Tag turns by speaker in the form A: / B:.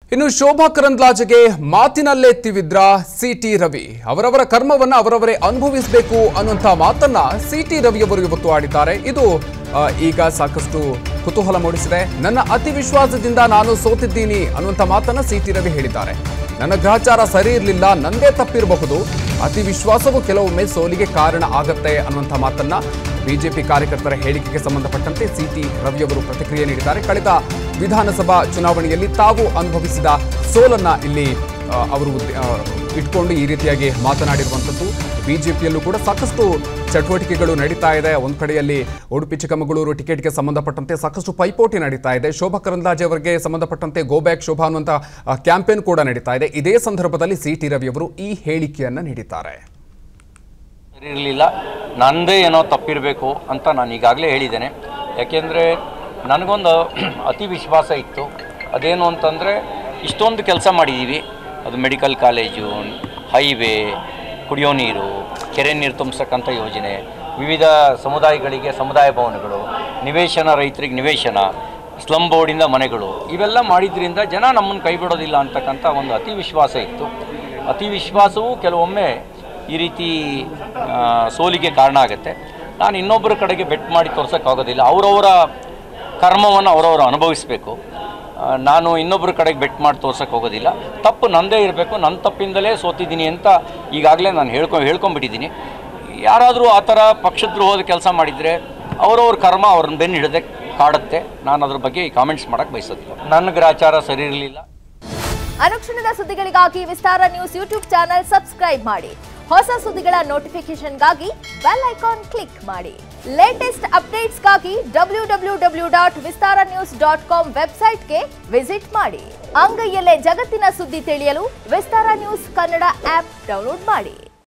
A: ಇನ್ನು ಶೋಭಾ ಕರಂದ್ಲಾಜೆಗೆ ಮಾತಿನಲ್ಲೇ ತಿವಿದ್ರ ಸಿಟಿ ರವಿ ಅವರವರ ಕರ್ಮವನ್ನ ಅವರವರೇ ಅನುಭವಿಸಬೇಕು ಅನ್ನುವಂಥ ಮಾತನ್ನ ಸಿಟಿ ರವಿಯವರು ಇವತ್ತು ಆಡಿದ್ದಾರೆ ಇದು ಆ, ಈಗ ಸಾಕಷ್ಟು ಕುತೂಹಲ ಮೂಡಿಸಿದೆ ನನ್ನ ಅತಿ ವಿಶ್ವಾಸದಿಂದ ನಾನು ಸೋತಿದ್ದೀನಿ ಅನ್ನುವಂಥ ಮಾತನ್ನ ಸಿಟಿ ರವಿ ಹೇಳಿದ್ದಾರೆ ನನ್ನ ಗ್ರಹಚಾರ ಸರಿ ಇರಲಿಲ್ಲ ನಂದೇ ತಪ್ಪಿರಬಹುದು ಅತಿ ವಿಶ್ವಾಸವು ಕೆಲವೊಮ್ಮೆ ಸೋಲಿಗೆ ಕಾರಣ ಆಗತ್ತೆ ಅನ್ನುವಂಥ ಮಾತನ್ನ ಬಿಜೆಪಿ ಕಾರ್ಯಕರ್ತರ ಹೇಳಿಕೆಗೆ ಸಂಬಂಧಪಟ್ಟಂತೆ ಸಿಟಿ ರವಿಯವರು ಪ್ರತಿಕ್ರಿಯೆ ನೀಡಿದ್ದಾರೆ ಕಳೆದ ವಿಧಾನಸಭಾ ಚುನಾವಣೆಯಲ್ಲಿ ತಾವು ಅನುಭವಿಸಿದ ಸೋಲನ್ನ ಇಲ್ಲಿ ಆ, ಅವರು ಉದ್ದ- ಆ, ಇಟ್ಕೊಂಡು ಈ ರೀತಿಯಾಗಿ ಮಾತನಾಡಿರುವಂಥದ್ದು ಬಿಜೆಪಿಯಲ್ಲೂ ಕೂಡ ಸಾಕಷ್ಟು ಚಟುವಟಿಕೆಗಳು ನಡೀತಾ ಇದೆ ಒಂದು ಕಡೆಯಲ್ಲಿ ಉಡುಪಿ ಚಿಕ್ಕಮಗಳೂರು ಟಿಕೆಟ್ಗೆ ಸಂಬಂಧಪಟ್ಟಂತೆ ಸಾಕಷ್ಟು ಪೈಪೋಟಿ ನಡೀತಾ ಇದೆ ಶೋಭಾ ಕರಂದ್ಲಾಜೆ ಅವರಿಗೆ ಸಂಬಂಧಪಟ್ಟಂತೆ ಗೋ ಬ್ಯಾಕ್ ಶೋಭಾ ಅನ್ನುವಂಥ ಕ್ಯಾಂಪೇನ್ ಕೂಡ ನಡೀತಾ ಇದೆ ಇದೇ ಸಂದರ್ಭದಲ್ಲಿ ಸಿ ಟಿ ರವಿ ಅವರು ಈ ಹೇಳಿಕೆಯನ್ನ ನೀಡಿದ್ದಾರೆ
B: ಸರಿ ಇರಲಿಲ್ಲ ನನ್ನದೇ ಏನೋ ತಪ್ಪಿರಬೇಕು ಅಂತ ನಾನು ಈಗಾಗಲೇ ಹೇಳಿದ್ದೇನೆ ಯಾಕೆಂದರೆ ನನಗೊಂದು ಅತಿ ವಿಶ್ವಾಸ ಇತ್ತು ಅದೇನು ಅಂತಂದರೆ ಇಷ್ಟೊಂದು ಕೆಲಸ ಮಾಡಿದ್ದೀವಿ ಅದು ಮೆಡಿಕಲ್ ಕಾಲೇಜು ಹೈವೇ ಕುಡಿಯೋ ನೀರು ಕೆರೆ ನೀರು ತುಂಬಿಸ್ತಕ್ಕಂಥ ಯೋಜನೆ ವಿವಿಧ ಸಮುದಾಯಗಳಿಗೆ ಸಮುದಾಯ ಭವನಗಳು ನಿವೇಶನ ರೈತರಿಗೆ ನಿವೇಶನ ಸ್ಲಮ್ ಬೋರ್ಡಿಂದ ಮನೆಗಳು ಇವೆಲ್ಲ ಮಾಡಿದ್ರಿಂದ ಜನ ನಮ್ಮನ್ನು ಕೈ ಬಿಡೋದಿಲ್ಲ ಅಂತಕ್ಕಂಥ ಒಂದು ಅತಿ ವಿಶ್ವಾಸ ಇತ್ತು ಅತಿ ವಿಶ್ವಾಸವು ಕೆಲವೊಮ್ಮೆ ಈ ರೀತಿ ಆ, ಸೋಲಿಗೆ ಕಾರಣ ಆಗುತ್ತೆ ನಾನು ಇನ್ನೊಬ್ಬರ ಕಡೆಗೆ ಬೆಟ್ ಮಾಡಿ ತೋರ್ಸೋಕ್ಕಾಗೋದಿಲ್ಲ ಅವರವರ ಕರ್ಮವನ್ನು ಅವರವರು ಅನುಭವಿಸಬೇಕು ಆ, ನಾನು ಇನ್ನೊಬ್ಬರ ಕಡೆಗೆ ಬೆಟ್ ಮಾಡಿ ತೋರ್ಸೋಕೆ ಹೋಗೋದಿಲ್ಲ ತಪ್ಪು ನಂದೇ ಇರಬೇಕು ನನ್ನ ತಪ್ಪಿಂದಲೇ ಸೋತಿದ್ದೀನಿ ಅಂತ ಈಗಾಗಲೇ ನಾನು ಹೇಳ್ಕೊ ಹೇಳ್ಕೊಂಬಿಟ್ಟಿದ್ದೀನಿ ಯಾರಾದರೂ ಆ ಥರ ಪಕ್ಷದ್ರೋಹದ ಕೆಲಸ ಮಾಡಿದರೆ ಅವರವ್ರ ಕರ್ಮ ಅವ್ರನ್ನ ಬೆನ್ನು ಹಿಡದೆ ಕಾಡುತ್ತೆ ನಾನು ಅದ್ರ ಬಗ್ಗೆ ಕಾಮೆಂಟ್ಸ್ ಮಾಡೋಕ್ಕೆ ಬಯಸೋದಿಲ್ಲ ನನ್ನ ಗ್ರಾಚಾರ ಸರಿ ಇರಲಿಲ್ಲ
C: ಅನುಕ್ಷಣದ ಸುದ್ದಿಗಳಿಗಾಗಿ Vistara news YouTube channel subscribe ಮಾಡಿ ಹೊಸ ಸುದ್ದಿಗಳ ನೋಟಿಫಿಕೇಶನ್ಗಾಗಿ ಬೆಲ್ ಐಕಾನ್ ಕ್ಲಿಕ್ ಮಾಡಿ ಲೇಟೆಸ್ಟ್ ಅಪ್ಡೇಟ್ಸ್ಗಾಗಿ W W W dot Vistara news dot com ವೆಬ್ಸೈಟ್ಗೆ ವಿಸಿಟ್ ಮಾಡಿ ಅಂಗೈಯಲ್ಲೇ ಜಗತ್ತಿನ ಸುದ್ದಿ ತಿಳಿಯಲು Vistara news Kannada app download ಮಾಡಿ